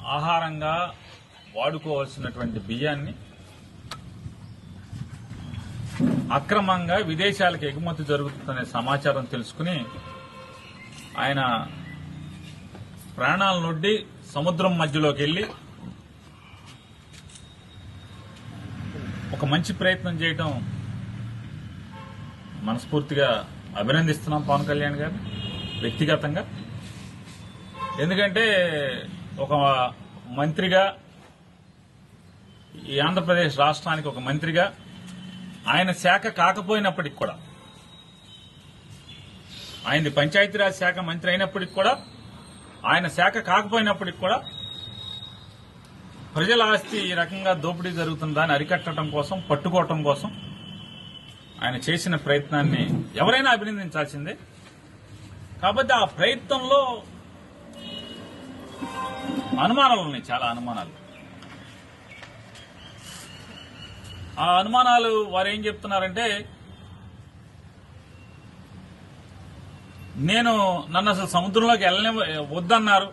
ఆహారంగా వాడుకోవాల్సినటువంటి బియ్యాన్ని అక్రమంగా విదేశాలకు ఎగుమతి జరుగుతుందనే సమాచారం తెలుసుకుని ఆయన ప్రాణాల నుండి సముద్రం మధ్యలోకి వెళ్లి ఒక మంచి ప్రయత్నం చేయటం మనస్ఫూర్తిగా అభినందిస్తున్నాం పవన్ కళ్యాణ్ గారు వ్యక్తిగతంగా ఎందుకంటే ఒక మంత్రిగా ఈ ఆంధ్రప్రదేశ్ రాష్ట్రానికి ఒక మంత్రిగా ఆయన శాఖ కాకపోయినప్పటికి కూడా ఆయనది పంచాయతీరాజ్ శాఖ మంత్రి అయినప్పటికి కూడా ఆయన శాఖ కాకపోయినప్పటికి కూడా ప్రజల ఆస్తి ఈ రకంగా దోపిడీ జరుగుతుందని అరికట్టడం కోసం పట్టుకోవటం కోసం ఆయన చేసిన ప్రయత్నాన్ని ఎవరైనా అభినందించాల్సిందే కాబట్టి ఆ ప్రయత్నంలో అనుమానాలు ఉన్నాయి చాలా అనుమానాలు ఆ అనుమానాలు వారు ఏం చెప్తున్నారంటే నేను నన్ను అసలు సముద్రంలోకి వెళ్ళని వద్దన్నారు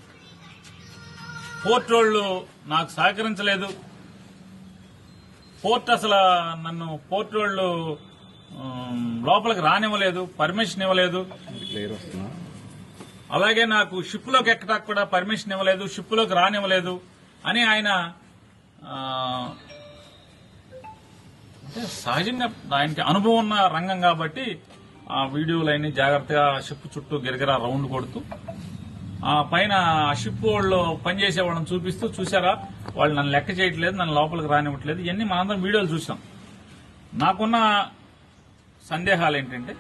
పోర్ట్ వాళ్ళు నాకు సహకరించలేదు పోర్ట్ అసలు నన్ను పోర్ట్ వాళ్ళు ఉమ్, లోపలికి రానివ్వలేదు పర్మిషన్ ఇవ్వలేదు క్లియర్ వస్తున్నా అలాగే నాకు షిప్ లోకి ఎక్కడానికి కూడా పర్మిషన్ ఇవ్వలేదు షిప్ లోకి రానివ్వలేదు అని ఆయన ఆ, అంటే సహజంగా ఆయనకి అనుభవం ఉన్న రంగం కాబట్టి ఆ వీడియోలన్నీ జాగ్రత్తగా షిప్ చుట్టూ గిరగిరా రౌండ్ కొడుతూ ఆ పైన ఆ షిప్ వాళ్ళు పనిచేసే వాళ్ళని చూపిస్తూ చూసారా వాళ్ళు నన్ను లెక్క చేయట్లేదు నన్ను లోపలికి రానివ్వట్లేదు ఇవన్నీ మనందరం వీడియోలు చూసాం నాకున్న సందేహాలు ఏంటంటే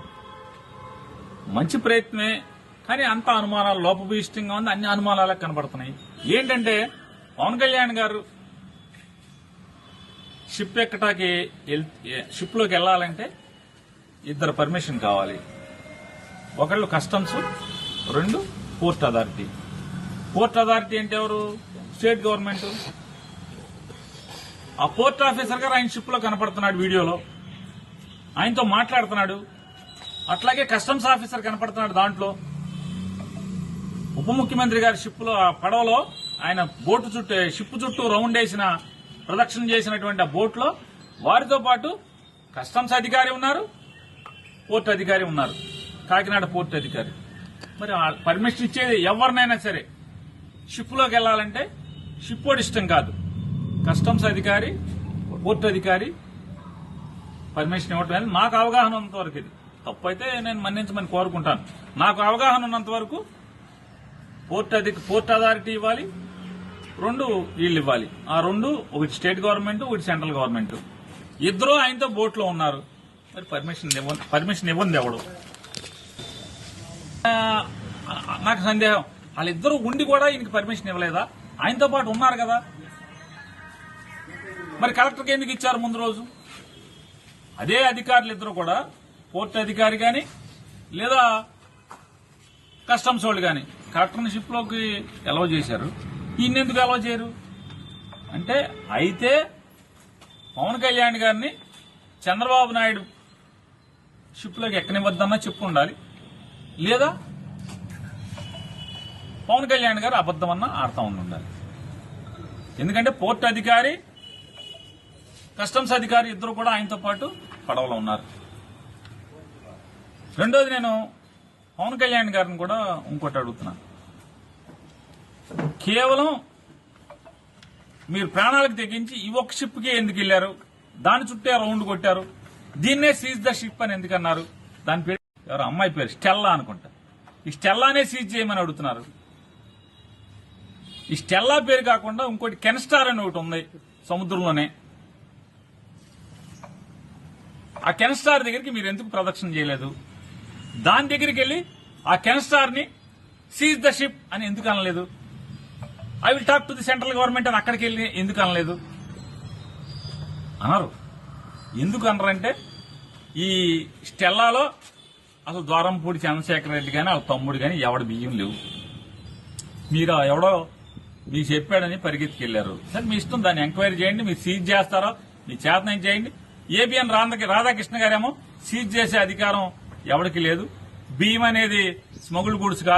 మంచి ప్రయత్నమే కానీ అంత అనుమానాలు లోపభూయిష్టంగా ఉంది అన్ని అనుమానాలకు కనబడుతున్నాయి ఏంటంటే పవన్ కళ్యాణ్ గారు షిప్ ఎక్కటాకి షిప్ లోకి వెళ్ళాలంటే ఇద్దరు పర్మిషన్ కావాలి ఒకళ్ళు కస్టమ్స్ రెండు పోర్ట్ అథారిటీ పోర్ట్ అథారిటీ అంటే ఎవరు స్టేట్ గవర్నమెంట్ ఆ పోర్ట్ ఆఫీసర్ గారు ఆయన షిప్ లో కనపడుతున్నాడు వీడియోలో ఆయనతో మాట్లాడుతున్నాడు అట్లాగే కస్టమ్స్ ఆఫీసర్ కనపడుతున్నాడు దాంట్లో ఉప ముఖ్యమంత్రి గారి షిప్ లో ఆ పడవలో ఆయన బోటు చుట్టూ షిప్ చుట్టూ రౌండ్ వేసిన ప్రదక్షిణ చేసినటువంటి ఆ బోట్ లో వారితో పాటు కస్టమ్స్ అధికారి ఉన్నారు పోర్ట్ అధికారి ఉన్నారు కాకినాడ పోర్ట్ అధికారి మరి ఆ పర్మిషన్ ఇచ్చేది ఎవరినైనా సరే షిప్ లోకి వెళ్ళాలంటే షిప్ వాడి ఇష్టం కాదు కస్టమ్స్ అధికారి పోర్ట్ అధికారి పర్మిషన్ ఇవ్వటం అనేది నాకు అవగాహన ఉన్నంత వరకు ఇది తప్పు అయితే నేను మన్నించమని కోరుకుంటాను నాకు అవగాహన ఉన్నంత వరకు పోర్ట్ అధి పోర్ట్ అథారిటీ ఇవ్వాలి రెండు వీళ్ళు ఇవ్వాలి ఆ రెండు ఒకటి స్టేట్ గవర్నమెంట్ ఒకటి సెంట్రల్ గవర్నమెంట్ ఇద్దరు ఆయనతో బోట్లో ఉన్నారు మరి పర్మిషన్ ఇవ్వ పర్మిషన్ ఇవ్వండి ఎవడు ఆ, నాకు సందేహం వాళ్ళిద్దరూ ఉండి కూడా ఈయనకి పర్మిషన్ ఇవ్వలేదా ఆయనతో పాటు ఉన్నారు కదా మరి కలెక్టర్కి ఎందుకు ఇచ్చారు ముందు రోజు అదే అధికారులు ఇద్దరు కూడా పోర్ట్ అధికారి గాని లేదా కస్టమ్స్ వాళ్ళు గాని కలెక్టర్ని షిప్ లోకి అలౌ చేశారు ఈయన ఎందుకు అలౌ చేయరు అంటే అయితే పవన్ కళ్యాణ్ గారిని చంద్రబాబు నాయుడు షిప్ లోకి ఎక్కనివ్వద్దన్నా చెప్పు ఉండాలి లేదా పవన్ కళ్యాణ్ గారు అబద్దమన్నా ఆడుతూ ఉండి ఉండాలి ఎందుకంటే పోర్ట్ అధికారి కస్టమ్స్ అధికారి ఇద్దరు కూడా ఆయనతో పాటు పడవలో ఉన్నారు రెండోది నేను పవన్ కళ్యాణ్ గారిని కూడా ఇంకోటి అడుగుతున్నాను కేవలం మీరు ప్రాణాలకు తెగించి ఈ ఒక్క షిప్ కి ఎందుకు వెళ్లారు దాని చుట్టే రౌండ్ కొట్టారు దీన్నే సీజ్ ద షిప్ అని ఎందుకు అన్నారు దాని పేరు ఎవరు అమ్మాయి పేరు స్టెల్లా అనుకుంటా ఈ స్టెల్లానే సీజ్ చేయమని అడుగుతున్నారు ఈ స్టెల్లా పేరు కాకుండా ఇంకోటి కెన్స్టార్ అని ఒకటి ఉంది సముద్రంలోనే ఆ కెన్స్టార్ దగ్గరికి మీరు ఎందుకు ప్రదక్షిణ చేయలేదు దాని దగ్గరికి వెళ్ళి ఆ కెన్స్టార్ ని సీజ్ ద షిప్ అని ఎందుకు అనలేదు I will talk to the central government అని అక్కడికి వెళ్ళి ఎందుకు అనలేదు అన్నారు ఎందుకు అనరంటే ఈ స్టెల్లాలో అసలు ద్వారంపూడి చంద్రశేఖర రెడ్డి కానీ వాళ్ళ తమ్ముడు కానీ ఎవడ బియ్యం లేవు మీరు ఆ ఎవడో మీకు చెప్పాడని పరిగెత్తుకెళ్లారు సరే మీ ఇష్టం దాన్ని ఎంక్వైరీ చేయండి మీరు సీజ్ చేస్తారో మీ చేతనం చేయండి ఏబిఎన్ రాధకి రాధాకృష్ణ గారేమో సీజ్ చేసే అధికారం ఎవరికి లేదు బియ్యం అనేది స్మగుల్ గూడ్స్ కాదు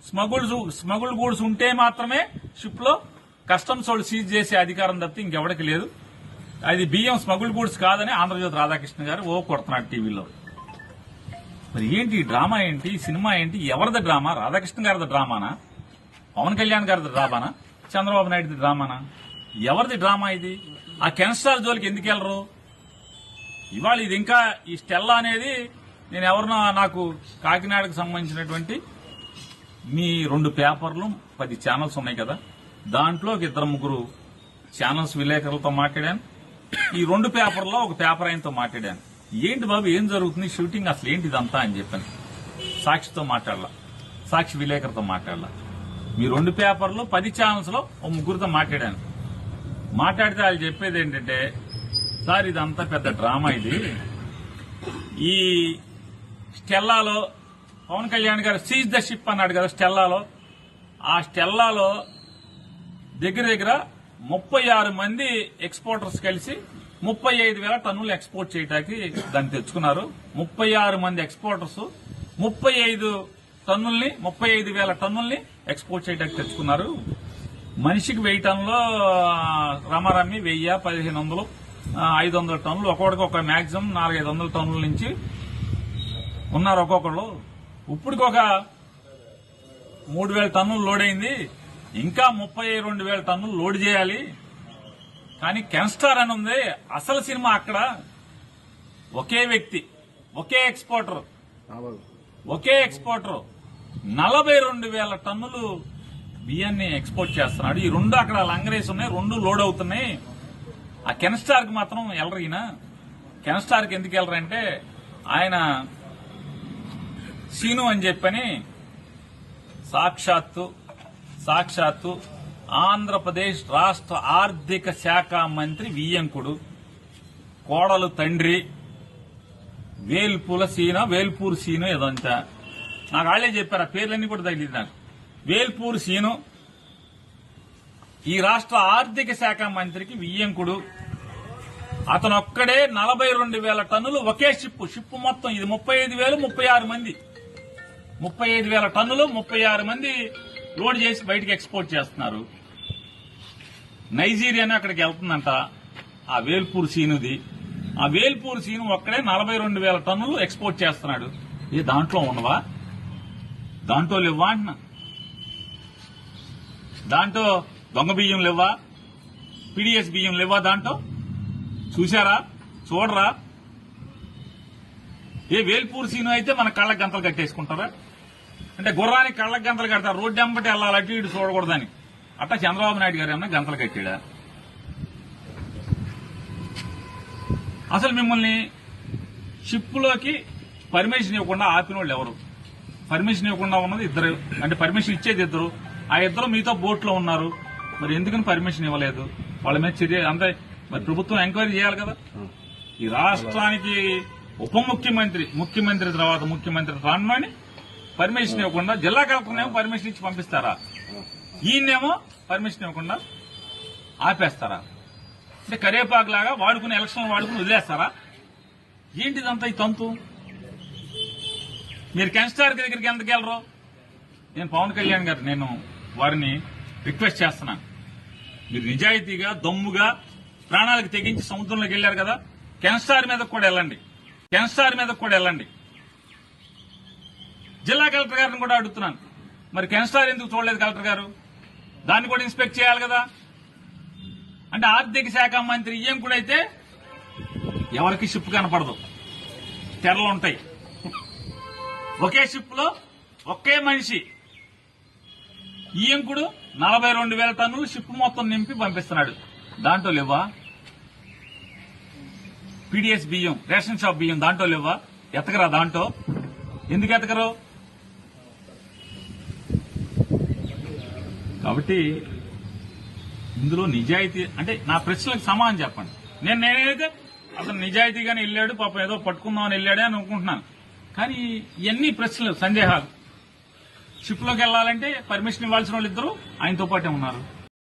స్మగుల్స్ స్మగుల్ గూడ్స్ ఉంటే మాత్రమే షిప్ లో కస్టమ్స్ వాళ్ళు సీజ్ చేసే అధికారం తప్పితే ఇంకెవరికి లేదు అది బియ్యం స్మగుల్ గూడ్స్ కాదని ఆంధ్రజ్యోతి రాధాకృష్ణ గారు ఓ కొడుతున్నాడు టీవీలో మరి ఏంటి ఈ డ్రామా ఏంటి ఈ సినిమా ఏంటి ఎవరిది డ్రామా రాధాకృష్ణ గారిది డ్రామానా పవన్ కళ్యాణ్ గారిది డ్రామానా చంద్రబాబు నాయుడుది డ్రామానా ఎవరిది డ్రామా ఇది ఆ కెన్స్టార్ జోలికి ఎందుకు వెళ్ళరు ఇవాళ ఇది ఇంకా ఈ స్టెల్లా అనేది నేను ఎవరినో నాకు కాకినాడకు సంబంధించినటువంటి మీ రెండు పేపర్లు పది ఛానల్స్ ఉన్నాయి కదా దాంట్లో ఒక ఇద్దరు ముగ్గురు ఛానల్స్ విలేకరులతో మాట్లాడాను ఈ రెండు పేపర్లో ఒక పేపర్ ఆయనతో మాట్లాడాను ఏంటి బాబు ఏం జరుగుతుంది షూటింగ్ అసలు ఏంటి ఇదంతా అని చెప్పాను సాక్షితో మాట్లాడాల సాక్షి విలేకరుతో మాట్లాడాల మీ రెండు పేపర్లు పది ఛానల్స్ లో ఓ ముగ్గురితో మాట్లాడాను మాట్లాడితే వాళ్ళు చెప్పేది ఏంటంటే సార్ ఇదంతా పెద్ద డ్రామా ఇది ఈ స్టెల్లాలో పవన్ కళ్యాణ్ గారు సీజ్ ద షిప్ అన్నాడు కదా స్టెల్లాలో ఆ స్టెల్లాలో దగ్గర దగ్గర ముప్పై ఆరు మంది ఎక్స్పోర్టర్స్ కలిసి ముప్పై ఐదు వేల టన్నులు ఎక్స్పోర్ట్ చేయడానికి దాన్ని తెచ్చుకున్నారు ముప్పై ఆరు మంది ఎక్స్పోర్టర్స్ ముప్పై ఐదు టన్నుల్ని ముప్పై ఐదు వేల టన్నుల్ని ఎక్స్పోర్ట్ చేయడానికి తెచ్చుకున్నారు మనిషికి వెయ్యి టన్నులు రమారమ్మి వెయ్యి పదిహేను వందలు ఐదు వందల టన్నులు ఒక్కొక్కడికి ఒక మాక్సిమం నాలుగైదు వందల టన్నుల నుంచి ఉన్నారు ఒక్కొక్కళ్ళు ఇప్పటికి ఒక మూడు వేల టన్నులు లోడ్ అయింది ఇంకా ముప్పై రెండు వేల టన్నులు లోడ్ చేయాలి కానీ కెన్స్టార్ అని ఉంది అసలు సినిమా అక్కడ ఒకే వ్యక్తి ఒకే ఎక్స్పోర్టర్ ఒకే ఎక్స్పోర్టర్ నలభై రెండు వేల టన్నులు బియ్యాన్ని ఎక్స్పోర్ట్ చేస్తున్నాడు ఈ రెండు అక్కడ లంగరేసి ఉన్నాయి రెండు లోడ్ అవుతున్నాయి ఆ కెన్స్టార్ కి మాత్రం వెళ్ళరు ఈయన కెన్స్టార్ కి ఎందుకు వెళ్ళరంటే ఆయన సీను అని చెప్పని సాక్షాత్తు సాక్షాత్తు ఆంధ్రప్రదేశ్ రాష్ట్ర ఆర్థిక శాఖ మంత్రి వియ్యంకుడు కోడలు తండ్రి వేల్పుల సీన వేల్పూర్ సీను ఏదంతా నాకు వాళ్ళే చెప్పారు ఆ పేర్లన్నీ కూడా తగిలింది నాకు వేల్పూర్ సీను ఈ రాష్ట్ర ఆర్థిక శాఖ మంత్రికి వియ్యంకుడు అతను ఒక్కడే నలభై రెండు వేల టన్నులు ఒకే షిప్ షిప్ మొత్తం ఇది ముప్పై ఐదు వేలు ముప్పై ఆరు మంది ముప్పై ఐదు వేల టన్నులు ముప్పై ఆరు మంది లోడ్ చేసి బయటికి ఎక్స్పోర్ట్ చేస్తున్నారు నైజీరియానే అక్కడికి వెళ్తుందంట ఆ వేల్పూర్ సీనుది ఆ వేల్పూర్ సీను ఒక్కడే నలభై రెండు వేల టన్నులు ఎక్స్పోర్ట్ చేస్తున్నాడు ఏ దాంట్లో ఉన్నవా దాంట్లో లేవా అంటున్నా దాంట్లో దొంగ బియ్యం లేవా పీడిఎస్ బియ్యం లేవా దాంట్లో చూశారా చూడరా ఏ వేల్పూర్ సీను అయితే మన కళ్ళకి గంతలు కట్టేసుకుంటారా అంటే గుర్రానికి కళ్ళకి గంతలు కడతారు రోడ్డు ఎంబటి వెళ్ళాలి అటు ఇటు చూడకూడదని అట్టా చంద్రబాబు నాయుడు గారు ఏమన్నా గంతలు కట్టాడా అసలు మిమ్మల్ని షిప్లోకి పర్మిషన్ ఇవ్వకుండా ఆపిన వాళ్ళు ఎవరు పర్మిషన్ ఇవ్వకుండా ఉన్నది ఇద్దరు అంటే పర్మిషన్ ఇచ్చేది ఇద్దరు ఆ ఇద్దరు మీతో బోట్లో ఉన్నారు మరి ఎందుకని పర్మిషన్ ఇవ్వలేదు వాళ్ళ మీద చర్య అంటే మరి ప్రభుత్వం ఎంక్వైరీ చేయాలి కదా ఈ రాష్ట్రానికి ఉప ముఖ్యమంత్రి ముఖ్యమంత్రి తర్వాత ముఖ్యమంత్రి రానుమని పర్మిషన్ ఇవ్వకుండా జిల్లా కలెక్టర్నేమో పర్మిషన్ ఇచ్చి పంపిస్తారా ఈయనేమో పర్మిషన్ ఇవ్వకుండా ఆపేస్తారా అంటే కరేపాకు లాగా వాడుకుని ఎలక్షన్ వాడుకుని వదిలేస్తారా ఏంటిదంతా ఈ తంతు మీరు కెన్స్టార్ దగ్గరికి ఎందుకు వెళ్ళరు నేను పవన్ కళ్యాణ్ గారు నేను వారిని రిక్వెస్ట్ చేస్తున్నాను మీరు నిజాయితీగా దమ్ముగా ప్రాణాలకు తెగించి సముద్రంలోకి వెళ్ళారు కదా కెన్స్టార్ మీద కూడా వెళ్ళండి కెన్స్టార్ మీద కూడా వెళ్ళండి జిల్లా కలెక్టర్ గారిని కూడా అడుగుతున్నాను మరి కెన్స్టార్ ఎందుకు చూడలేదు కలెక్టర్ గారు దాన్ని కూడా ఇన్స్పెక్ట్ చేయాలి కదా అంటే ఆర్థిక శాఖ మంత్రి ఈయం కూడా అయితే ఎవరికి షిప్ కనపడదు తెరలు ఉంటాయి ఒకే షిప్ లో ఒకే మనిషి ఈయంకుడు నలభై రెండు వేల టన్నులు షిప్ మొత్తం నింపి పంపిస్తున్నాడు దాంట్లో లేవా పీడిఎస్ బియ్యం రేషన్ షాప్ బియ్యం దాంట్లో లేవా ఎతకరా దాంట్లో ఎందుకు ఎతకరు కాబట్టి ఇందులో నిజాయితీ అంటే నా ప్రశ్నలకు సమాధానం చెప్పండి నేను నేనైతే అతను నిజాయితీగానే వెళ్ళాడు పాపం ఏదో పట్టుకుందామని వెళ్ళాడే అని అనుకుంటున్నాను కానీ ఇవన్నీ ప్రశ్నలు సందేహాలు షిప్ లోకి వెళ్ళాలంటే పర్మిషన్ ఇవ్వాల్సిన వాళ్ళు ఇద్దరు ఆయనతో పాటే ఉన్నారు